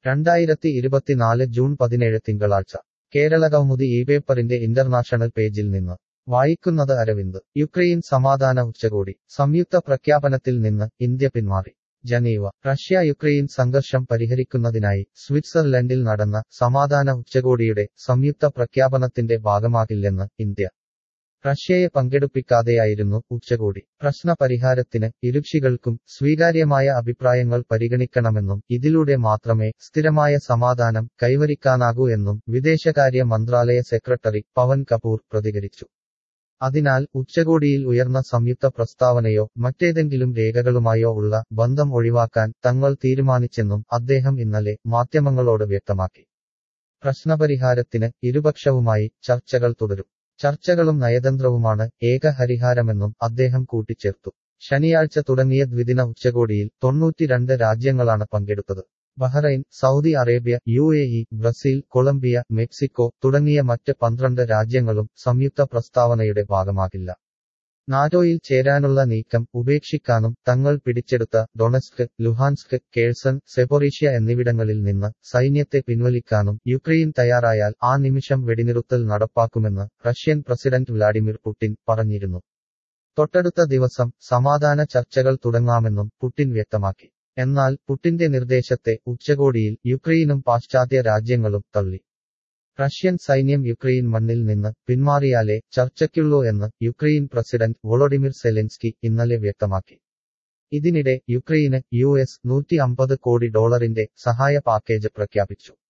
രണ്ടായിരത്തി ഇരുപത്തിനാല് ജൂൺ പതിനേഴ് തിങ്കളാഴ്ച കേരളകൗമുദി ഈ പേപ്പറിന്റെ ഇന്റർനാഷണൽ പേജിൽ നിന്ന് വായിക്കുന്നത് അരവിന്ദ് യുക്രൈൻ സമാധാന ഉച്ചകോടി സംയുക്ത പ്രഖ്യാപനത്തിൽ നിന്ന് ഇന്ത്യ പിന്മാറി ജനീവ റഷ്യ യുക്രൈൻ സംഘർഷം പരിഹരിക്കുന്നതിനായി സ്വിറ്റ്സർലൻഡിൽ നടന്ന സമാധാന ഉച്ചകോടിയുടെ സംയുക്ത പ്രഖ്യാപനത്തിന്റെ ഭാഗമാകില്ലെന്ന് ഇന്ത്യ റഷ്യയെ പങ്കെടുപ്പിക്കാതെയായിരുന്നു ഉച്ചകോടി പ്രശ്ന പരിഹാരത്തിന് ഇരുകക്ഷികൾക്കും സ്വീകാര്യമായ അഭിപ്രായങ്ങൾ പരിഗണിക്കണമെന്നും ഇതിലൂടെ മാത്രമേ സ്ഥിരമായ സമാധാനം കൈവരിക്കാനാകൂ എന്നും വിദേശകാര്യ മന്ത്രാലയ സെക്രട്ടറി പവൻ കപൂർ പ്രതികരിച്ചു അതിനാൽ ഉച്ചകോടിയിൽ ഉയർന്ന സംയുക്ത പ്രസ്താവനയോ മറ്റേതെങ്കിലും രേഖകളുമായോ ഉള്ള ബന്ധം ഒഴിവാക്കാൻ തങ്ങൾ തീരുമാനിച്ചെന്നും അദ്ദേഹം ഇന്നലെ മാധ്യമങ്ങളോട് വ്യക്തമാക്കി പ്രശ്നപരിഹാരത്തിന് ഇരുപക്ഷവുമായി ചർച്ചകൾ തുടരും ചർച്ചകളും നയതന്ത്രവുമാണ് ഏക ഹരിഹാരമെന്നും അദ്ദേഹം കൂട്ടിച്ചേർത്തു ശനിയാഴ്ച തുടങ്ങിയ ദ്വിദിന ഉച്ചകോടിയിൽ തൊണ്ണൂറ്റിരണ്ട് രാജ്യങ്ങളാണ് പങ്കെടുത്തത് Bahrain Saudi Arabia U A E Brazil Colombia Mexico തുടങ്ങിയ മറ്റ് പന്ത്രണ്ട് രാജ്യങ്ങളും സംയുക്ത പ്രസ്താവനയുടെ ഭാഗമാകില്ല നാറ്റോയിൽ ചേരാനുള്ള നീക്കം ഉപേക്ഷിക്കാനും തങ്ങൾ പിടിച്ചെടുത്ത ഡൊണസ്ക് ലുഹാൻസ്ക് കേഴ്സൺ സെപ്പൊറീഷ്യ എന്നിവിടങ്ങളിൽ നിന്ന് സൈന്യത്തെ പിൻവലിക്കാനും യുക്രൈൻ തയ്യാറായാൽ ആ നിമിഷം വെടിനിറുത്തൽ നടപ്പാക്കുമെന്ന് റഷ്യൻ പ്രസിഡന്റ് വ്ലാഡിമിർ പുടിൻ പറഞ്ഞിരുന്നു തൊട്ടടുത്ത ദിവസം സമാധാന ചർച്ചകൾ തുടങ്ങാമെന്നും പുടിൻ വ്യക്തമാക്കി എന്നാൽ പുടിന്റെ നിർദ്ദേശത്തെ ഉച്ചകോടിയിൽ യുക്രൈനും പാശ്ചാത്യ രാജ്യങ്ങളും തള്ളി റഷ്യൻ സൈന്യം യുക്രൈൻ മണ്ണിൽ നിന്ന് പിന്മാറിയാലേ ചർച്ചയ്ക്കുള്ളൂ എന്ന് യുക്രൈൻ പ്രസിഡന്റ് വൊളോഡിമിർ സെലൻസ്കി ഇന്നലെ വ്യക്തമാക്കി ഇതിനിടെ യുക്രൈന് യു എസ് നൂറ്റി അമ്പത് കോടി ഡോളറിന്റെ സഹായ പാക്കേജ് പ്രഖ്യാപിച്ചു